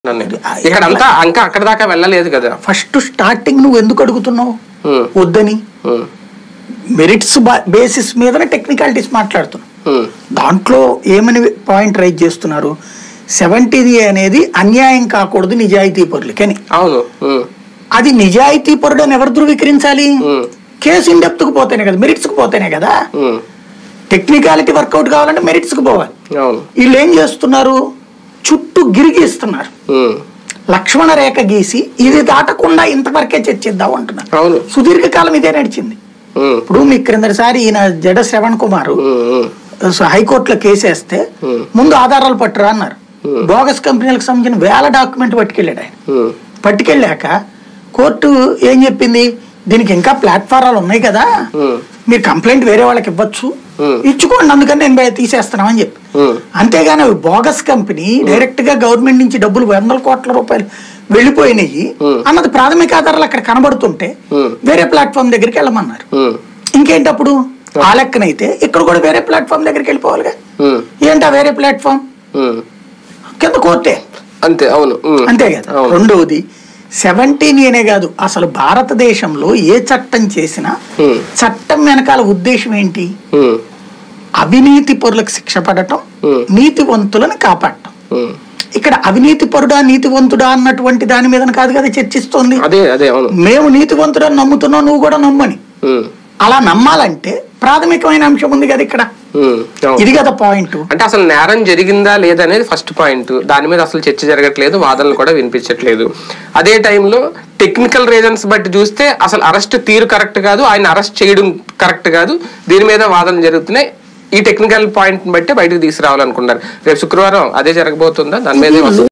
నన్ను. ఇక్కడ అంతా ఇంకా అక్కడ దాకా వెళ్ళలేదు కదా ఫస్ట్ స్టార్టింగ్ నువ్వు ఎందుకు అడుగుతున్నావు ఉమ్, వద్దని ఉమ్, మెరిట్స్ బేసిస్ మీదనే టెక్నికాలిటీస్ మాట్లాడుతున్నావు ఉమ్, దాంట్లో ఏమని పాయింట్ రైజ్ చేస్తున్నారు సెవెంటీది అనేది అన్యాయం కాకూడదు నిజాయితీ పరులకని అవును ఉమ్, అది నిజాయితీ పరుడు అని ఎవరు ధృవీకరించాలి ఉమ్, కేసు ఇన్ కు పోతేనే కదా మెరిట్స్ కు పోతేనే కదా ఉమ్, టెక్నికాలిటీ వర్కౌట్ కావాలంటే మెరిట్స్ కు పోవాలి అవును వీళ్ళు ఏం చేస్తున్నారు చుట్టూ గిరిగిస్తున్నారు ఉమ్, లక్ష్మణ రేఖ గీసి ఇది దాటకుండా ఇంతవరకే చర్చిద్దాం అంటున్నారు అవును సుదీర్ఘకాలం ఇదే నడిచింది ఉమ్, ఇప్పుడు మీ క్రిందటిసారి ఈయన జడ శ్రవణ్ కుమార్ ఉమ్, ఉమ్, హైకోర్టులో కేసేస్తే Hmm. ముందు ఆధారాలు పట్టురా అన్నారు బోగస్ కంపెనీలకు సంబంధించిన వేల డాక్యుమెంట్ పట్టుకెళ్ళాడు ఆయన ఉమ్, పట్టుకెళ్ళాక కోర్టు ఏం చెప్పింది దీనికి ఇంకా ప్లాట్ఫారాలు ఉన్నాయి కదా ఉమ్, మీరు కంప్లైంట్ వేరే వాళ్ళకి ఇవ్వచ్చు Hmm. ఇచ్చుకోండి అందుకని నేను బయ- తీసేస్తున్నామని చెప్పి ఉమ్, అంతేగాని అవి బోగస్ కంపెనీ డైరెక్ట్ గా గవర్నమెంట్ నుంచి డబ్బులు వందల కోట్ల రూపాయలు వెళ్ళిపోయినాయి Hmm. అన్నది ప్రాథమిక ఆధారాలు అక్కడ కనబడుతుంటే Hmm. వేరే ప్లాట్ఫామ్ దగ్గరికి వెళ్ళమన్నారు ఉమ్, ఇంకేంటి అప్పుడు ఆ లెక్కనైతే ఇక్కడ కూడా వేరే ప్లాట్ఫామ్ దగ్గరికి వెళ్ళిపోవాలిగా ఉమ్, ఏంటా వేరే ప్లాట్ఫామ్ ఉమ్. కింద కోర్టే అంతే అవును ఉమ్, అంతే కదా అవును రెండవది సెవెంటీన్ అనే కాదు అసలు భారతదేశంలో ఏ చట్టం చేసినా ఉమ్, చట్టం వెనకాల ఉద్దేశం ఏంటి ఉమ్, అవినీతి పరులకు శిక్ష పడటం Hmm. నీతివంతులను కాపాడటం ఉమ్. ఇక్కడ అవినీతి పరుడా నీతివంతుడా అన్నటువంటి దాని మీద కాదు కదా చర్చిస్తోంది అదే అదే అవును మేము నీతివంతుడని నమ్ముతున్నావు నువ్వు కూడా నమ్మని ఉమ్, అలా నమ్మాలంటే ప్రాథమికమైన అంశం ఉంది కదా ఇక్కడ ఉమ్, అవును ఇది కదా పాయింట్ అంటే అసలు నేరం జరిగిందా లేదా అనేది ఫస్ట్ పాయింట్ దాని మీద అసలు చర్చ జరగట్లేదు వాదనలు కూడా వినిపించట్లేదు అదే టైంలో టెక్నికల్ రీజన్స్ బట్టి చూస్తే అసలు అరెస్ట్ తీరు కరెక్ట్ కాదు ఆయన అరెస్ట్ చేయడం కరెక్ట్ కాదు దీని మీద వాదనలు జరుగుతున్నాయి ఈ టెక్నికల్ పాయింట్ బట్టి బయటకు తీసుకురావాలనుకున్నారు రేపు శుక్రవారం అదే జరగబోతుందా దాని మీద